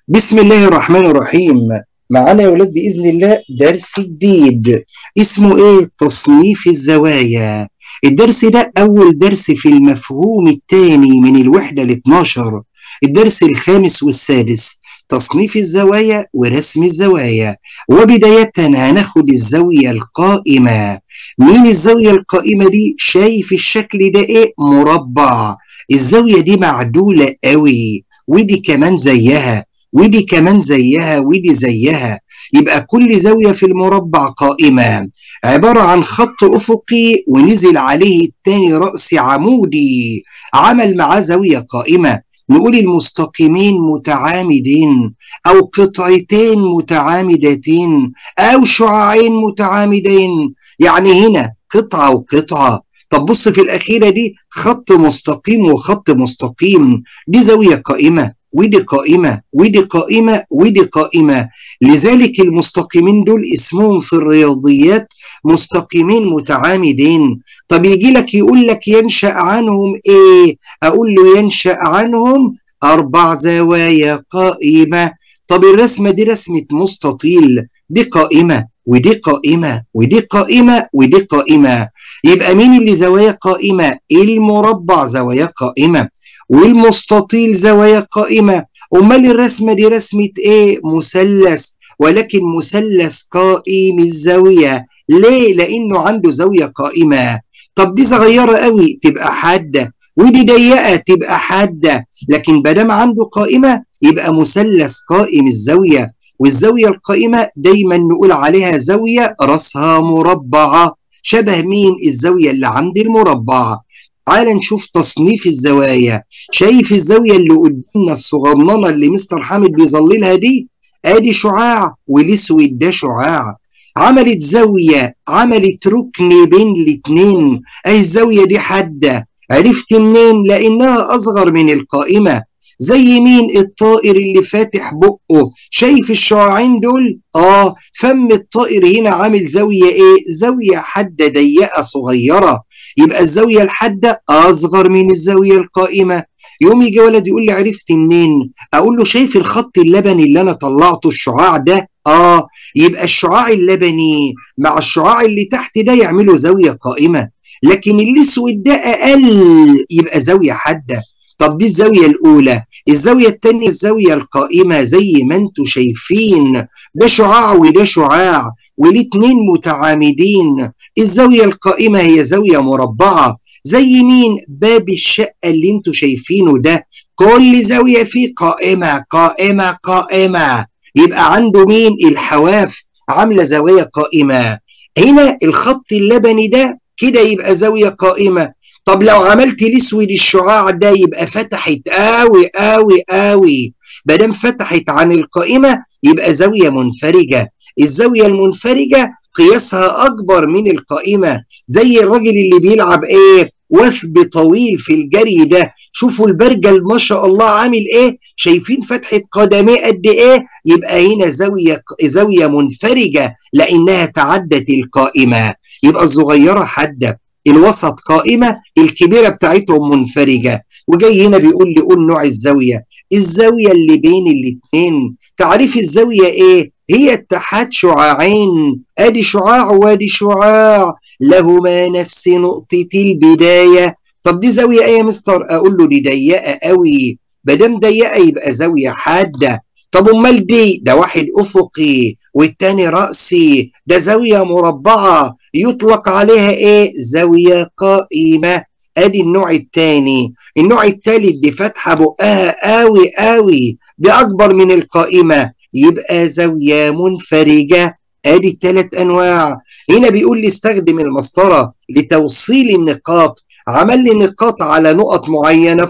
بسم الله الرحمن الرحيم معانا يا ولاد بإذن الله درس جديد اسمه ايه تصنيف الزوايا الدرس ده أول درس في المفهوم الثاني من الوحدة ال 12 الدرس الخامس والسادس تصنيف الزوايا ورسم الزوايا وبداية هناخد الزاوية القائمة مين الزاوية القائمة دي شايف الشكل ده ايه مربع الزاوية دي معدولة قوي ودي كمان زيها ودي كمان زيها ودي زيها يبقى كل زاوية في المربع قائمة عبارة عن خط أفقي ونزل عليه التاني رأس عمودي عمل معاه زاوية قائمة نقول المستقيمين متعامدين أو قطعتين متعامدتين أو شعاعين متعامدين يعني هنا قطعة وقطعة طب بص في الأخيرة دي خط مستقيم وخط مستقيم دي زاوية قائمة ودي قائمة ودي قائمة ودي قائمة لذلك المستقيمين دول اسمهم في الرياضيات مستقيمين متعامدين طب يجي لك يقول لك ينشأ عنهم ايه اقول له ينشأ عنهم اربع زوايا قائمة طب الرسمة دي رسمة مستطيل دي قائمة ودي قائمة ودي قائمة ودي قائمة يبقى مين اللي زوايا قائمة المربع زوايا قائمة والمستطيل زوايا قائمة أمال الرسمة دي رسمة إيه؟ مثلث ولكن مثلث قائم الزاوية ليه؟ لأنه عنده زاوية قائمة طب دي صغيرة قوي تبقى حادة ودي ضيقة تبقى حادة لكن بدام عنده قائمة يبقى مثلث قائم الزاوية والزاوية القائمة دايما نقول عليها زاوية رأسها مربعة شبه مين الزاوية اللي عند المربع تعال نشوف تصنيف الزوايا شايف الزاوية اللي قدامنا الصغننة اللي مستر حامد بيظللها دي ادي شعاع والاسود ده شعاع عملت زاوية عملت ركن بين الاتنين اهي الزاوية دي حادة عرفت منين لانها اصغر من القائمة زي مين الطائر اللي فاتح بقه شايف الشعاعين دول اه فم الطائر هنا عامل زاوية ايه زاوية حادة ضيقة صغيرة يبقى الزاوية الحادة أصغر من الزاوية القائمة يقوم يجي ولد يقول لي عرفت منين أقول له شايف الخط اللبني اللي أنا طلعته الشعاع ده آه يبقى الشعاع اللبني مع الشعاع اللي تحت ده يعملوا زاوية قائمة لكن الأسود ده أقل يبقى زاوية حادة طب دي الزاوية الأولى الزاوية الثانية الزاوية القائمة زي ما انتم شايفين ده شعاع وده شعاع والاتنين متعامدين الزاوية القائمة هي زاوية مربعة زي مين باب الشقة اللي انتوا شايفينه ده كل زاوية فيه قائمة قائمة قائمة يبقى عنده مين الحواف عاملة زاوية قائمة هنا الخط اللبني ده كده يبقى زاوية قائمة طب لو عملت الاسود الشعاع ده يبقى فتحت قوي قوي قوي مادام فتحت عن القائمة يبقى زاوية منفرجة الزاوية المنفرجة قياسها أكبر من القائمة زي الراجل اللي بيلعب إيه وثب طويل في الجري ده شوفوا البرجل ما شاء الله عامل إيه شايفين فتحة قدميه قد إيه يبقى هنا زاوية زاوية منفرجة لأنها تعدت القائمة يبقى الصغيرة حادة الوسط قائمة الكبيرة بتاعتهم منفرجة وجاي هنا بيقول لي قول نوع الزاوية الزاوية اللي بين الاتنين تعريف الزاوية ايه هي اتحاد شعاعين ادي شعاع وادي شعاع لهما نفس نقطة البداية طب دي زاوية ايه يا مستر اقول له دي ضيقة قوي مادام ضيقة يبقى زاوية حادة طب امال دي ده واحد افقي والتاني رأسي ده زاوية مربعة يطلق عليها ايه زاوية قائمة ادي النوع التاني النوع التالت دي فاتحة بقها قوي قوي دي اكبر من القائمة يبقى زاوية منفرجة ادي الثلاث انواع هنا بيقول لي استخدم المسطرة لتوصيل النقاط عمل لي نقاط على نقط معينة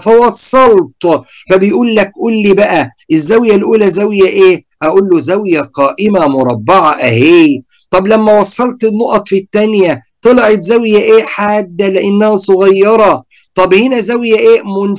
فوصلت فبيقول لك قول لي بقى الزاوية الأولى زاوية إيه؟ أقول له زاوية قائمة مربعة أهي طب لما وصلت النقط في الثانية طلعت زاوية إيه حادة لأنها صغيرة طب هنا زاوية إيه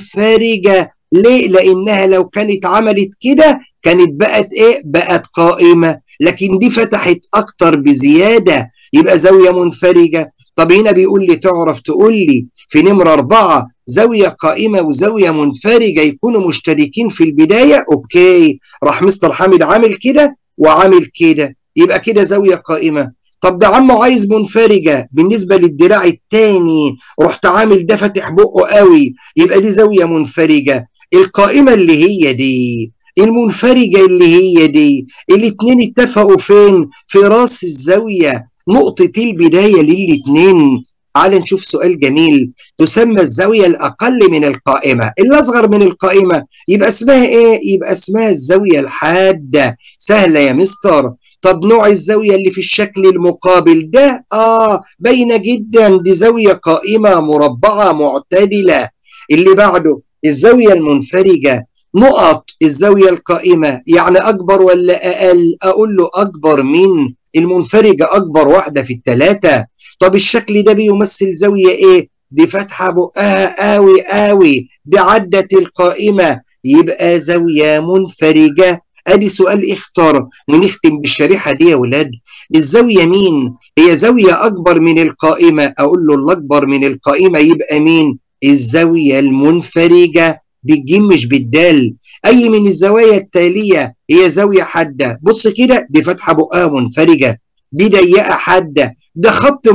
منفرجة ليه؟ لأنها لو كانت عملت كده كانت بقت إيه؟ بقت قائمة لكن دي فتحت أكتر بزيادة يبقى زاوية منفرجة طب هنا بيقول لي تعرف تقول لي في نمرة أربعة زاوية قائمة وزاوية منفرجة يكونوا مشتركين في البداية أوكي راح مستر حامد عامل كده وعامل كده يبقى كده زاوية قائمة طب ده عمه عايز منفرجة بالنسبة للدراع التاني رحت عامل ده فاتح بقه قوي يبقى دي زاوية منفرجة القائمة اللي هي دي المنفرجة اللي هي دي الاتنين اتفقوا فين في راس الزاوية نقطة البداية للاتنين تعال نشوف سؤال جميل تسمى الزاوية الأقل من القائمة الأصغر من القائمة يبقى اسمها إيه؟ يبقى اسمها الزاوية الحادة سهلة يا مستر طب نوع الزاوية اللي في الشكل المقابل ده آه باينة جدا دي زاوية قائمة مربعة معتدلة اللي بعده الزاوية المنفرجة نقط الزاوية القائمة يعني أكبر ولا أقل أقول له أكبر من المنفرجة أكبر واحدة في الثلاثة طب الشكل ده بيمثل زاوية إيه دي فاتحة بقها قوي قوي دي عدت القائمة يبقى زاوية منفرجة ادي سؤال اختار ونختم بالشريحه دي يا ولاد الزاويه مين هي زاويه اكبر من القائمه اقول له الاكبر من القائمه يبقى مين الزاويه المنفرجه بالجيم مش بالدال اي من الزوايا التاليه هي زاويه حاده بص كده دي فاتحه بقها منفرجه دي ضيقه حاده ده خط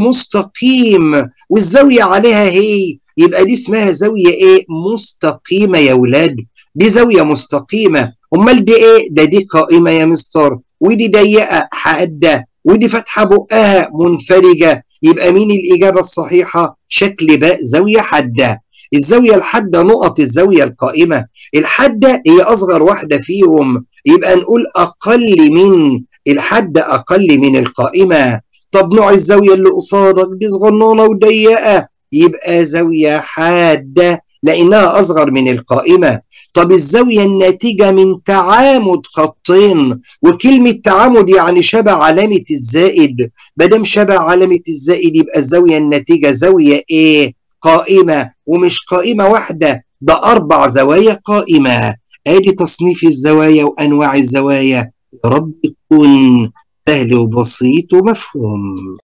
مستقيم والزاويه عليها هي يبقى دي اسمها زاويه ايه مستقيمه يا ولاد دي زاويه مستقيمه امال دي ايه ده دي قائمه يا مستر ودي ضيقه حاده ودي فاتحه بقها منفرجه يبقى مين الاجابه الصحيحه شكل باء زاويه حاده الزاويه الحاده نقط الزاويه القائمه الحاده هي اصغر واحده فيهم يبقى نقول اقل من الحاده اقل من القائمه طب نوع الزاويه اللي قصادك دي صغنونه وضيقه يبقى زاويه حاده لانها اصغر من القائمه طب الزاوية الناتجة من تعامد خطين وكلمة تعامد يعني شبه علامة الزائد مادام شبه علامة الزائد يبقى الزاوية الناتجة زاوية ايه؟ قائمة ومش قائمة واحدة ده أربع زوايا قائمة ادي تصنيف الزوايا وأنواع الزوايا يا رب يكون سهل وبسيط ومفهوم